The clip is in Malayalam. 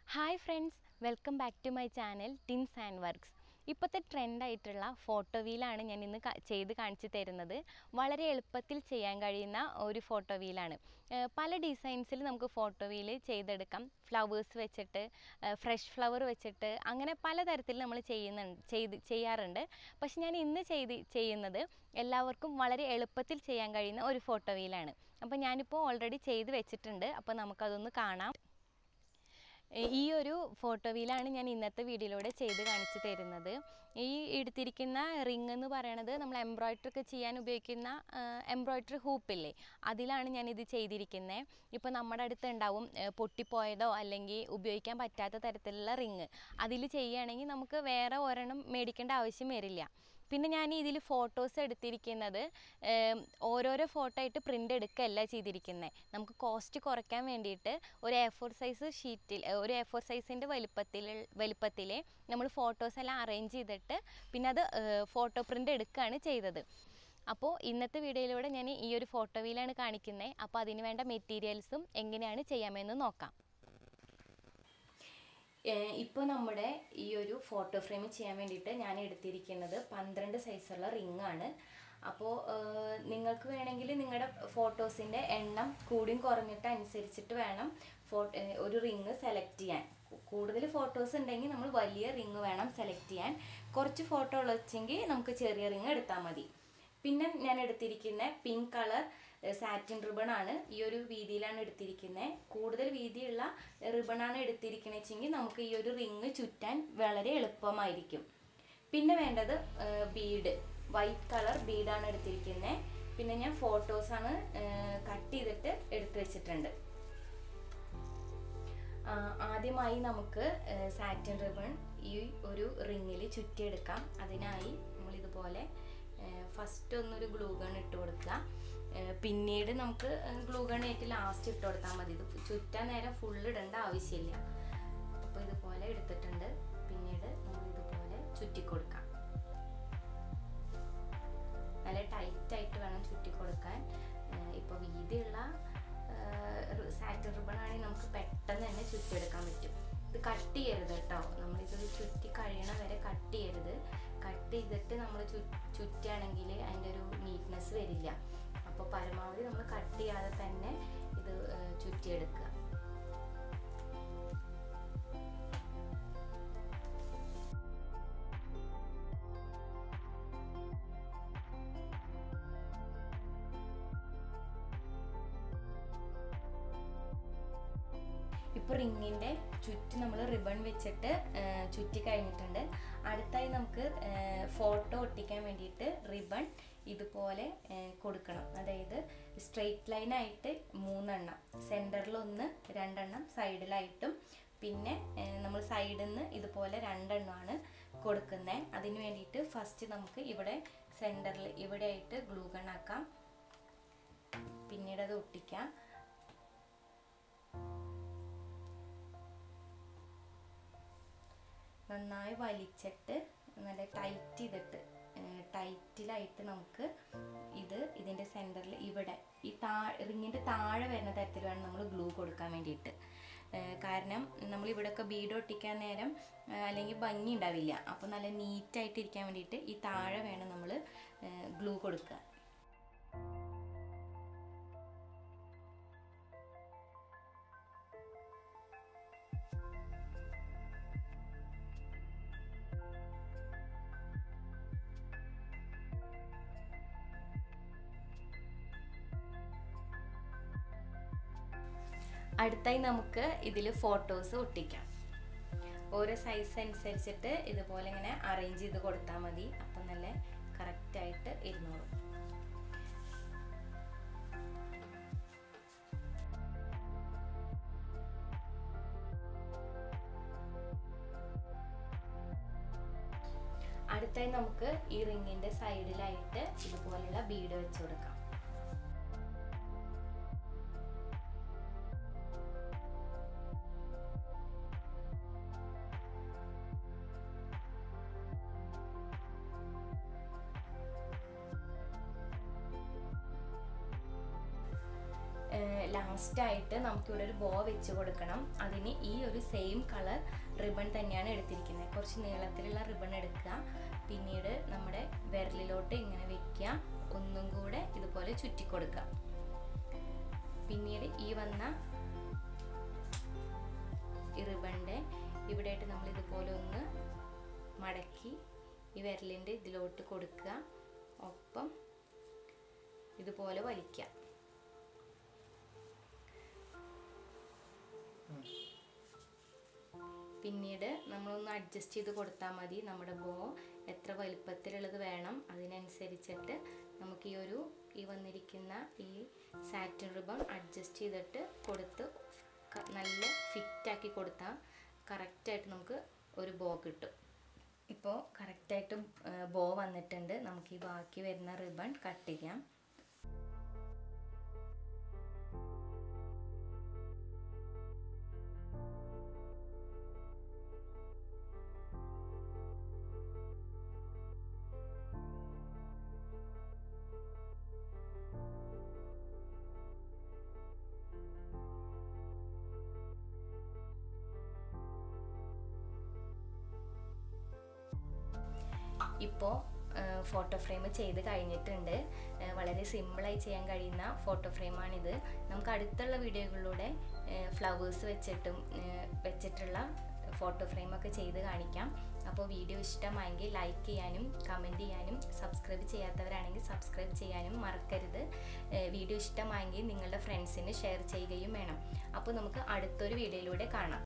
hi friends welcome back to my channel tins and works ഇപ്പോഴത്തെ ട്രെൻഡായിട്ടുള്ള ഫോട്ടോ വീലാണ് ഞാൻ ഇന്ന് കാ- ചെയ്ത് കാണിച്ചു തരുന്നത് വളരെ എളുപ്പത്തിൽ ചെയ്യാൻ കഴിയുന്ന ഒരു ഫോട്ടോ വീലാണ് ഏഹ് പല ഡിസൈൻസിൽ നമുക്ക് ഫോട്ടോ വീല് ചെയ്തെടുക്കാം ഫ്ലവേഴ്സ് വെച്ചിട്ട് ഫ്രഷ് ഫ്ലവർ വെച്ചിട്ട് അങ്ങനെ പലതരത്തിൽ നമ്മൾ ചെയ്യുന്നുണ്ട് ചെയ്ത് ചെയ്യാറുണ്ട് പക്ഷെ ഞാൻ ഇന്ന് ചെയ്ത് ചെയ്യുന്നത് എല്ലാവർക്കും വളരെ എളുപ്പത്തിൽ ചെയ്യാൻ കഴിയുന്ന ഒരു ഫോട്ടോ വീലാണ് അപ്പോൾ ഞാനിപ്പോൾ ഓൾറെഡി ചെയ്ത് വെച്ചിട്ടുണ്ട് അപ്പോൾ നമുക്കതൊന്ന് കാണാം ഏ- ഈ ഒരു ഫോട്ടോ വീലാണ് ഞാൻ ഇന്നത്തെ വീഡിയോയിലൂടെ ചെയ്ത് കാണിച്ചു തരുന്നത് ഈ എടുത്തിരിക്കുന്ന റിങ് എന്ന് പറയണത് നമ്മൾ എംബ്രോയ്ഡറി ഒക്കെ ചെയ്യാൻ ഉപയോഗിക്കുന്ന എംബ്രോയ്ഡറി ഹൂപ്പില്ലേ അതിലാണ് ഞാൻ ഇത് ചെയ്തിരിക്കുന്നത് ഇപ്പോൾ നമ്മുടെ അടുത്ത് ഉണ്ടാവും ഏ, പൊട്ടിപ്പോയതോ അല്ലെങ്കിൽ ഉപയോഗിക്കാൻ പറ്റാത്ത തരത്തിലുള്ള റിങ് അതിൽ ചെയ്യുകയാണെങ്കിൽ നമുക്ക് വേറെ ഒരെണ്ണം മേടിക്കേണ്ട ആവശ്യം വരില്ല പിന്നെ ഞാൻ ഇതിൽ ഫോട്ടോസ് എടുത്തിരിക്കുന്നത് ഏം, ഓരോരോ ഫോട്ടോ ആയിട്ട് പ്രിൻ്റ് എടുക്കുകയല്ല ചെയ്തിരിക്കുന്നത് നമുക്ക് കോസ്റ്റ് കുറയ്ക്കാൻ വേണ്ടിയിട്ട് ഒരു എ ഫോർ സൈസ് ഷീറ്റിൽ ഒരു എ ഫോർ സൈസിൻ്റെ വലുപ്പത്തിൽ വലുപ്പത്തിൽ നമ്മൾ ഫോട്ടോസ് എല്ലാം അറേഞ്ച് ചെയ്തിട്ട് പിന്നെ അത് ഫോട്ടോ പ്രിൻ്റ് എടുക്കുകയാണ് ചെയ്തത് അപ്പോൾ ഇന്നത്തെ വീഡിയോയിലൂടെ ഞാൻ ഈ ഒരു ഫോട്ടോ വീലാണ് കാണിക്കുന്നത് അപ്പോൾ അതിന് വേണ്ട മെറ്റീരിയൽസും എങ്ങനെയാണ് ചെയ്യാമെന്ന് നോക്കാം ഇപ്പോൾ നമ്മുടെ ഈ ഒരു ഫോട്ടോ ഫ്രെയിം ചെയ്യാൻ വേണ്ടിയിട്ട് ഞാൻ എടുത്തിരിക്കുന്നത് പന്ത്രണ്ട് സൈസുള്ള റിംഗ് ആണ് അപ്പോൾ നിങ്ങൾക്ക് വേണമെങ്കിൽ നിങ്ങളുടെ ഫോട്ടോസിൻ്റെ എണ്ണം കൂടിയും കുറഞ്ഞിട്ട് അനുസരിച്ചിട്ട് വേണം ഫോ ഏഹ് ഒരു റിങ് സെലക്ട് ചെയ്യാൻ കൂടുതൽ ഫോട്ടോസ് ഉണ്ടെങ്കിൽ നമ്മൾ വലിയ റിങ് വേണം സെലക്ട് ചെയ്യാൻ കുറച്ച് ഫോട്ടോ ഉള്ളെങ്കിൽ നമുക്ക് ചെറിയ റിങ് എടുത്താൽ മതി പിന്നെ ഞാൻ എടുത്തിരിക്കുന്ന പിങ്ക് കളർ സാറ്റിൻ റിബൺ ആണ് ഈ ഒരു വീതിയിലാണ് എടുത്തിരിക്കുന്നത് കൂടുതൽ വീതിയുള്ള റിബണാണ് എടുത്തിരിക്കുന്നത് വെച്ചെങ്കിൽ നമുക്ക് ഈ ഒരു റിങ് ചുറ്റാൻ വളരെ എളുപ്പമായിരിക്കും പിന്നെ വേണ്ടത് ബീഡ് വൈറ്റ് കളർ ബീഡാണ് എടുത്തിരിക്കുന്നത് പിന്നെ ഞാൻ ഫോട്ടോസാണ് കട്ട് ചെയ്തിട്ട് എടുത്തു വെച്ചിട്ടുണ്ട് ആ, ആദ്യമായി നമുക്ക് സാറ്റിൻ റിബൺ ഈ ഒരു റിങ്ങിൽ ചുറ്റിയെടുക്കാം അതിനായി നമ്മൾ ഇതുപോലെ ഫസ്റ്റ് ഒന്നൊരു ഗ്ലൂ ഗൺ ഇട്ട് കൊടുക്കുക ഏ, പിന്നീട് നമുക്ക് ഗ്ലൂ ഗൺ ആയിട്ട് ലാസ്റ്റ് ഇട്ട് കൊടുത്താൽ മതി ഇത് ചുറ്റാൻ നേരം ഫുള്ള് ഇടേണ്ട ആവശ്യമില്ല അപ്പോൾ ഇതുപോലെ എടുത്തിട്ടുണ്ട് പിന്നീട് നമ്മൾ ഇതുപോലെ ചുറ്റി കൊടുക്കാം നല്ല ടൈറ്റ് ആയിട്ട് വേണം ചുറ്റി കൊടുക്കാൻ ഇപ്പോൾ വീതിയുള്ള സാറ്റിൻ റിബൺ ആണെങ്കിൽ നമുക്ക് പെട്ടെന്ന് തന്നെ ചുറ്റിയെടുക്കാൻ പറ്റും ഇത് കട്ട് ചെയ്യരുത് കേട്ടോ നമ്മളിത് ചുറ്റി കഴിയണ വരെ കട്ട് ചെയ്യരുത് കട്ട് ചെയ്തിട്ട് നമ്മൾ ചു ചുറ്റുകയാണെങ്കിൽ അതിൻ്റെ ഒരു നീറ്റ്നെസ് വരില്ല അപ്പോൾ പരമാവധി നമ്മൾ കട്ട് ചെയ്യാതെ തന്നെ ഇത് ഏഹ്, ചുറ്റിയെടുക്കുക ഇപ്പോൾ റിങ്ങിൻ്റെ ചുറ്റി നമ്മൾ റിബൺ വെച്ചിട്ട് ആ, ചുറ്റി കഴിഞ്ഞിട്ടുണ്ട് അടുത്തായി നമുക്ക് ഫോട്ടോ ഒട്ടിക്കാൻ വേണ്ടിയിട്ട് റിബൺ ഇതുപോലെ ആ, കൊടുക്കണം അതായത് സ്ട്രെയിറ്റ് ലൈനായിട്ട് മൂന്നെണ്ണം സെൻറ്ററിൽ ഒന്ന് രണ്ടെണ്ണം സൈഡിലായിട്ടും പിന്നെ നമ്മൾ സൈഡിൽ നിന്ന് ഇതുപോലെ രണ്ടെണ്ണമാണ് കൊടുക്കുന്നത് അതിന് വേണ്ടിയിട്ട് ഫസ്റ്റ് നമുക്ക് ഇവിടെ സെൻറ്ററിൽ ഇവിടെ ആയിട്ട് ഗ്ലൂ ഗൺ ആക്കാം പിന്നീട് അത് ഒട്ടിക്കാം നന്നായി വലിച്ചിട്ട് നല്ല ടൈറ്റ് ചെയ്തിട്ട് ടൈറ്റിലായിട്ട് നമുക്ക് ഇത് ഇതിൻ്റെ സെൻറ്ററിൽ ഇവിടെ ഈ താ റിങ്ങിൻ്റെ താഴെ വരുന്ന തരത്തിൽ വേണം നമ്മൾ ഗ്ലൂ കൊടുക്കാൻ വേണ്ടിയിട്ട് ഏഹ് കാരണം നമ്മൾ ഇവിടെയൊക്കെ ബീഡ് ഒട്ടിക്കാൻ നേരം ഏഹ് അല്ലെങ്കിൽ ഭംഗി ഉണ്ടാവില്ല അപ്പോൾ നല്ല നീറ്റായിട്ട് ഇരിക്കാൻ വേണ്ടിയിട്ട് ഈ താഴെ വേണം നമ്മൾ ഗ്ലൂ കൊടുക്കുക അടുത്തായി നമുക്ക് ഇതിൽ ഫോട്ടോസ് ഒട്ടിക്കാം ഓരോ സൈസ് അനുസരിച്ചിട്ട് ഇതുപോലെ ഇങ്ങനെ അറേഞ്ച് ചെയ്ത് കൊടുത്താൽ മതി അപ്പം നല്ല കറക്റ്റായിട്ട് ഇരുന്നോളും അടുത്തായി നമുക്ക് ഈ റിങ്ങിൻ്റെ സൈഡിലായിട്ട് ഇതുപോലുള്ള ബീഡ് വെച്ച് കൊടുക്കാം ലാസ്റ്റായിട്ട് നമുക്കിവിടെ ഒരു ബോ വെച്ച് കൊടുക്കണം അതിന് ഈ ഒരു സെയിം കളർ റിബൺ തന്നെയാണ് എടുത്തിരിക്കുന്നത് കുറച്ച് നീളത്തിലുള്ള റിബൺ എടുക്കുക പിന്നീട് നമ്മുടെ വിരലിലോട്ട് ഇങ്ങനെ വെക്കുക ഒന്നും കൂടെ ഇതുപോലെ ചുറ്റി കൊടുക്കുക പിന്നീട് ഈ വന്ന ഈ റിബണിൻ്റെ ഇവിടെയായിട്ട് നമ്മൾ ഇതുപോലെ ഒന്ന് മടക്കി ഈ വിരലിൻ്റെ ഇതിലോട്ട് കൊടുക്കുക ഒപ്പം ഇതുപോലെ വലിക്കുക പിന്നീട് നമ്മളൊന്ന് അഡ്ജസ്റ്റ് ചെയ്ത് കൊടുത്താൽ മതി നമ്മുടെ ബോ എത്ര വലുപ്പത്തിലുള്ളത് വേണം അതിനനുസരിച്ചിട്ട് നമുക്ക് ഈ ഒരു ഈ വന്നിരിക്കുന്ന ഈ സാറ്റിൻ റിബൺ അഡ്ജസ്റ്റ് ചെയ്തിട്ട് കൊടുത്ത് ക- നല്ല ഫിറ്റാക്കി കൊടുത്താൽ കറക്റ്റായിട്ട് നമുക്ക് ഒരു ബോ കിട്ടും ഇപ്പോൾ കറക്റ്റായിട്ട് ബോ വന്നിട്ടുണ്ട് നമുക്ക് ഈ ബാക്കി വരുന്ന റിബൺ കട്ട് ചെയ്യാം ഇപ്പോൾ ഫോട്ടോ ഫ്രെയിം ചെയ്ത് കഴിഞ്ഞിട്ടുണ്ട് ആ, വളരെ സിമ്പിളായി ചെയ്യാൻ കഴിയുന്ന ഫോട്ടോ ഫ്രെയിമാണിത് നമുക്ക് അടുത്തുള്ള വീഡിയോകളിലൂടെ ഫ്ലവേഴ്സ് വെച്ചിട്ടും ആ, വെച്ചിട്ടുള്ള ഫോട്ടോ ഫ്രെയിമൊക്കെ ചെയ്ത് കാണിക്കാം അപ്പോൾ വീഡിയോ ഇഷ്ടമായെങ്കിൽ ലൈക്ക് ചെയ്യാനും കമൻറ്റ് ചെയ്യാനും സബ്സ്ക്രൈബ് ചെയ്യാത്തവരാണെങ്കിൽ സബ്സ്ക്രൈബ് ചെയ്യാനും മറക്കരുത് ആ, വീഡിയോ ഇഷ്ടമായെങ്കിൽ നിങ്ങളുടെ ഫ്രണ്ട്സിന് ഷെയർ ചെയ്യുകയും വേണം അപ്പോൾ നമുക്ക് അടുത്തൊരു വീഡിയോയിലൂടെ കാണാം